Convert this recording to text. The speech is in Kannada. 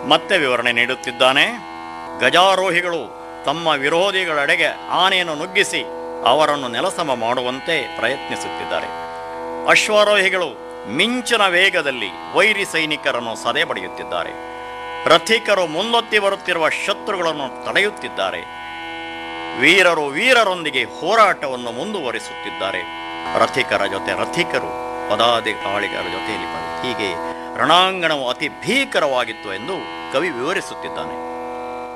ಮತ್ತೆ ವಿವರಣೆ ನೀಡುತ್ತಿದ್ದಾನೆ ಗಜಾರೋಹಿಗಳು ತಮ್ಮ ವಿರೋಧಿಗಳೆಡೆಗೆ ಆನೆಯನ್ನು ನುಗ್ಗಿಸಿ ಅವರನ್ನು ನೆಲಸಮ ಮಾಡುವಂತೆ ಪ್ರಯತ್ನಿಸುತ್ತಿದ್ದಾರೆ ಅಶ್ವಾರೋಹಿಗಳು ಮಿಂಚಿನ ವೇಗದಲ್ಲಿ ವೈರಿ ಸೈನಿಕರನ್ನು ಸದೆ ಬಡಿಯುತ್ತಿದ್ದಾರೆ ರಥಿಕರು ಮುನ್ನೊತ್ತಿ ಬರುತ್ತಿರುವ ಶತ್ರುಗಳನ್ನು ತಡೆಯುತ್ತಿದ್ದಾರೆ ವೀರರು ವೀರರೊಂದಿಗೆ ಹೋರಾಟವನ್ನು ಮುಂದುವರಿಸುತ್ತಿದ್ದಾರೆ ರಥಿಕರ ಜೊತೆ ರಥಿಕರು ಪದಾಧಿಕಾರಿಗಳ ಜೊತೆಯಲ್ಲಿ ಪದ- ಹೀಗೆ ರಣಾಂಗಣವು ಅತಿ ಭೀಕರವಾಗಿತ್ತು ಎಂದು ಕವಿ ವಿವರಿಸುತ್ತಿದ್ದಾನೆ